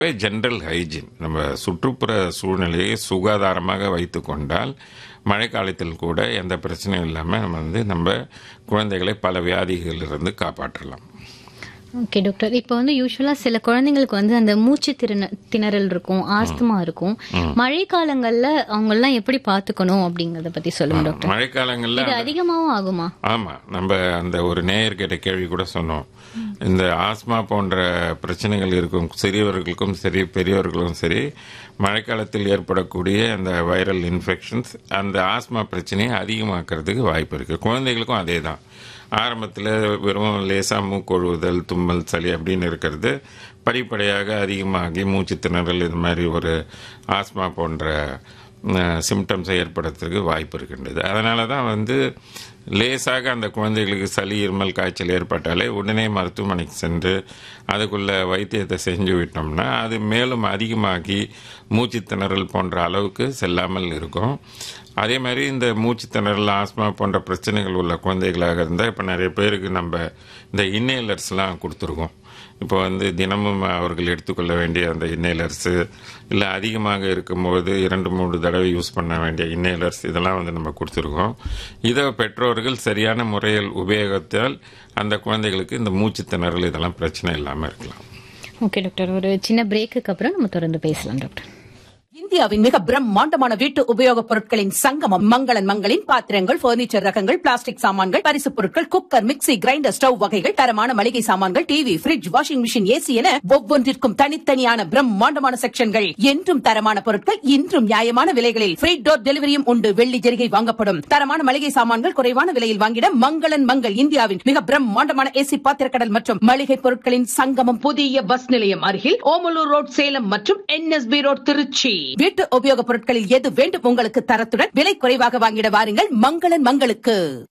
general hygiene நம்ம சுற்றுப்புற சூழ்நிலையை சுகாதாரமாக வைத்து கொண்டால் மழைக்காலத்தில் கூட எந்த பிரச்சனையும் இல்லாமல் நம்ம வந்து நம்ம குழந்தைகளை பல வியாதிகளிலிருந்து காப்பாற்றலாம் ஓகே டாக்டர் இப்போ வந்து யூஸ்வலா சில குழந்தைங்களுக்கு வந்து அந்த மூச்சு திறன திணறல் இருக்கும் ஆஸ்துமா இருக்கும் மழை காலங்கள்ல அவங்க எல்லாம் எப்படி பாத்துக்கணும் அப்படிங்கறத பத்தி சொல்லுங்க டாக்டர் மழைக்காலங்களில் இது அதிகமாவும் ஆகுமா ஆமா நம்ம அந்த ஒரு நேயர் கேட்ட கேள்வி கூட சொன்னோம் இந்த ஆஸ்மா போன்ற பிரச்சனைகள் இருக்கும் சிறியவர்களுக்கும் சரி பெரியவர்களுக்கும் சரி மழைக்காலத்தில் ஏற்படக்கூடிய அந்த வைரல் இன்ஃபெக்ஷன்ஸ் அந்த ஆஸ்மா பிரச்சனையை அதிகமாக்குறதுக்கு வாய்ப்பு இருக்கு குழந்தைகளுக்கும் அதே தான் ஆரம்பத்தில் வெறும் லேசாக மூக்கொழுவுதல் தும்மல் சளி அப்படின்னு இருக்கிறது படிப்படியாக அதிகமாகி மூச்சு திணறல் இது மாதிரி ஒரு ஆஸ்மா போன்ற சிம்டம்ஸை ஏற்படுறதுக்கு வாய்ப்பு இருக்கின்றது அதனால தான் வந்து லேசாக அந்த குழந்தைகளுக்கு சளி இருமல் காய்ச்சல் ஏற்பட்டாலே உடனே மருத்துவமனைக்கு சென்று அதுக்குள்ள வைத்தியத்தை செஞ்சு விட்டோம்னா அது மேலும் அதிகமாகி மூச்சு திணறல் போன்ற அளவுக்கு செல்லாமல் இருக்கும் அதே மாதிரி இந்த மூச்சு திணறல் ஆஸ்மா போன்ற பிரச்சனைகள் உள்ள குழந்தைகளாக இருந்தால் இப்போ நிறைய பேருக்கு நம்ம இந்த இன்னேலர்ஸ்லாம் கொடுத்துருக்கோம் இப்போ வந்து தினமும் அவர்கள் எடுத்துக்கொள்ள வேண்டிய அந்த இன்னேலர்ஸு இல்லை அதிகமாக இருக்கும்போது இரண்டு மூன்று தடவை யூஸ் பண்ண வேண்டிய இன்னேலர்ஸ் இதெல்லாம் வந்து நம்ம கொடுத்துருக்கோம் இதை பெற்றோர்கள் சரியான முறையில் உபயோகித்தால் அந்த குழந்தைகளுக்கு இந்த மூச்சு திணறல் இதெல்லாம் பிரச்சனை இல்லாமல் இருக்கலாம் ஓகே டாக்டர் ஒரு சின்ன பிரேக்குக்கு அப்புறம் நம்ம தொடர்ந்து பேசலாம் டாக்டர் இந்தியாவின் மிக பிரம்மாண்டமான வீட்டு உபயோகப் பொருட்களின் சங்கமம் மங்களன் மங்களின் பாத்திரங்கள் பர்னிச்சர் ரகங்கள் பிளாஸ்டிக் சாமான்கள் பரிசுப் பொருட்கள் குக்கர் மிக்ஸி கிரைண்டர் ஸ்டவ் வகைகள் தரமான மளிகை சாமான்கள் TV fridge washing machine A C என ஒவ்வொன்றிற்கும் தனித்தனியான பிரம்மாண்டமான செக்ஷன்கள் என்றும் தரமான பொருட்கள் இன்றும் நியாயமான விலைகளில் ஃப்ரீ டோர் டெலிவரியும் உண்டு வெள்ளி ஜெரிகை வாங்கப்படும் தரமான மளிகை சாமான்கள் குறைவான விலையில் வாங்கிட மங்களன் மங்கள் இந்தியாவின் மிக பிரம்மாண்டமான ஏசி பாத்திரக்கடல் மற்றும் மளிகை பொருட்களின் சங்கமம் புதிய பஸ் நிலையம் அருகில் ஓமலூர் ரோட் சேலம் மற்றும் என்எஸ்பி ரோட் திருச்சி வீட்டு உபயோகப் பொருட்களில் எது வேண்டும் உங்களுக்கு தரத்துடன் விலை குறைவாக வாங்கிட வாருங்கள் மங்களன் மங்களுக்கு